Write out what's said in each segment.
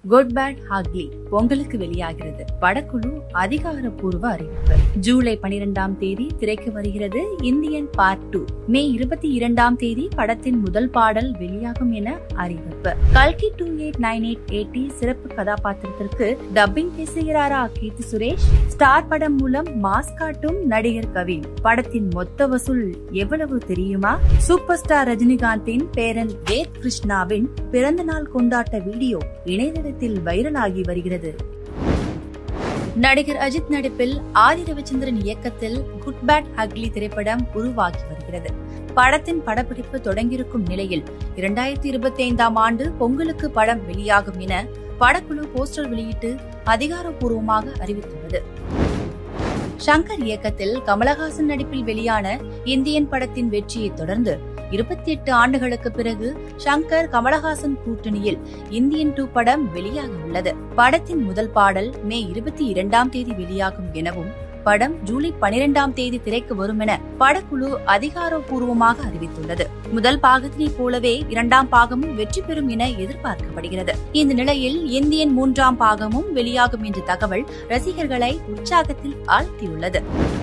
good bad Hockley பொங்கலுக்கு வெளியாகிறது படக்குழு அதிகாரப்பூர்வ அறிவிப்பு ஜூலை பனிரெண்டாம் தேதி திரைக்கு வருகிறது இந்தியன் பார்ட் டூ மே இருபத்தி இரண்டாம் தேதி படத்தின் முதல் பாடல் வெளியாகும் என அறிவிப்பு கல்கி two eight nine eight AD சிறப்பு கதாபாத்திரத்திற்கு டப்பிங் பேசுகிறாரா கீர்த்தி சுரேஷ் ஸ்டார் படம் மூலம் மாஸ் காட்டும் நடிகர் கவின் படத்தின் மொத்த வசூல் எவ்வளவு தெரியுமா சூப்பர் ஸ்டார் ரஜினிகாந்தின் பேரன் வேத் கிருஷ்ணாவின் பிறந்த நாள் கொண்டாட்ட வீடியோ இணையதளத்தில் வைரலாகி வருகிறது நடிகர் அஜித் நடிப்பில் ஆதி ரவிச்சந்திரன் இயக்கத்தில் குட் பேட் அக்லி திரைப்படம் உருவாகி வருகிறது படத்தின் படப்பிடிப்பு தொடங்கியிருக்கும் நிலையில் இரண்டாயிரத்தி இருபத்தி ஐந்தாம் ஆண்டு பொங்கலுக்கு படம் வெளியாகும் என படக்குழு போஸ்டர் வெளியிட்டு அதிகாரப்பூர்வமாக அறிவித்துள்ளது ஷங்கர் இயக்கத்தில் கமலஹாசன் நடிப்பில் வெளியான இந்தியன் படத்தின் வெற்றியை தொடர்ந்து இருபத்தி எட்டு ஆண்டுகளுக்கு பிறகு ஷங்கர் கமலஹாசன் கூட்டணியில் இந்தியன் டூ படம் வெளியாக உள்ளது படத்தின் முதல் பாடல் மே இருபத்தி இரண்டாம் தேதி வெளியாகும் எனவும் படம் ஜூலை பனிரெண்டாம் தேதி திரைக்கு வரும் என படக்குழு அதிகாரப்பூர்வமாக அறிவித்துள்ளது முதல் பாகத்தினைப் போலவே இரண்டாம் பாகமும் வெற்றி பெறும் என எதிர்பார்க்கப்படுகிறது இந்த நிலையில் இந்தியன் மூன்றாம் பாகமும் வெளியாகும் என்ற தகவல் ரசிகர்களை உற்சாகத்தில் ஆழ்த்தியுள்ளது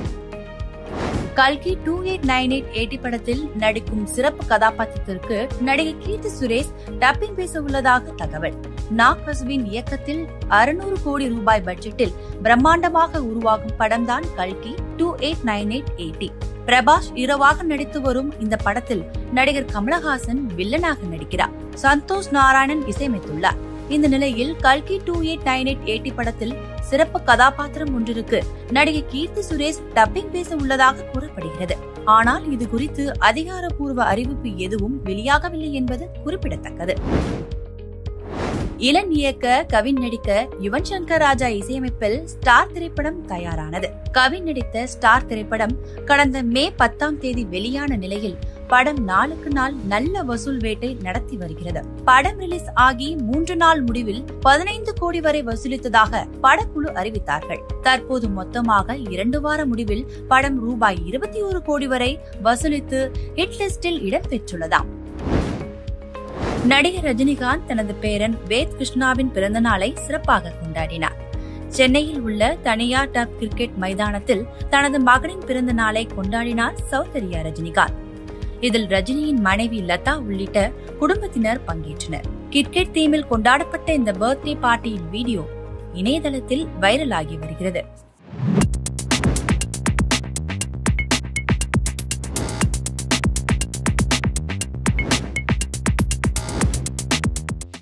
கல்கி two eight nine eight AD படத்தில் நடிக்கும் சிறப்பு கதாபாத்திரத்திற்கு நடிகை கீர்த்தி சுரேஷ் டப்பிங் பேச உள்ளதாக தகவல் நாக் வசுவின் இயக்கத்தில் அறுநூறு கோடி ரூபாய் பட்ஜெட்டில் பிரம்மாண்டமாக உருவாகும் படம்தான் கல்கி two eight nine eight AD Prabhas இரவாக நடித்து வரும் இந்த படத்தில் நடிகர் கமலஹாசன் வில்லனாக நடிக்கிறார் சந்தோஷ் நாராயணன் இசையமைத்துள்ளார் இந்த நிலையில் கல்கி two eight nine eight AD படத்தில் சிறப்பு கதாபாத்திரம் ஒன்றிற்கு நடிகை கீர்த்தி சுரேஷ் டப்பிங் பேச உள்ளதாக கூறப்படுகிறது ஆனால் இது குறித்து அதிகாரப்பூர்வ அறிவிப்பு எதுவும் வெளியாகவில்லை என்பது குறிப்பிடத்தக்கது இளன் இயக்க கவின் நடிக்க யுவன் சங்கர் ராஜா இசையமைப்பில் ஸ்டார் திரைப்படம் தயாரானது கவின் நடித்த ஸ்டார் திரைப்படம் கடந்த மே பத்தாம் தேதி வெளியான நிலையில் படம் நாளுக்கு நாள் நல்ல வசூல் வேட்டை நடத்தி வருகிறது படம் ரிலீஸ் ஆகி மூன்று நாள் முடிவில் பதினைந்து கோடி வரை வசூலித்ததாக படக்குழு அறிவித்தார்கள் தற்போது மொத்தமாக இரண்டு வார முடிவில் படம் ரூபாய் இருபத்தி ஒரு கோடி வரை வசூலித்து ஹிட் லிஸ்டில் இடம்பெற்றுள்ளதாம் நடிகர் ரஜினிகாந்த் தனது பேரன் வேத் கிருஷ்ணாவின் பிறந்த நாளை சிறப்பாக கொண்டாடினார் சென்னையில் உள்ள தனியார் டப் கிரிக்கெட் மைதானத்தில் தனது மகனின் பிறந்த நாளை கொண்டாடினார் சௌந்தர்யா ரஜினிகாந்த் இதில் ரஜினியின் மனைவி லதா உள்ளிட்ட குடும்பத்தினர் பங்கேற்றனர் கிரிக்கெட் தீமில் கொண்டாடப்பட்ட இந்த பர்த்டே பார்ட்டியின் வீடியோ இணையதளத்தில் வைரலாகி வருகிறது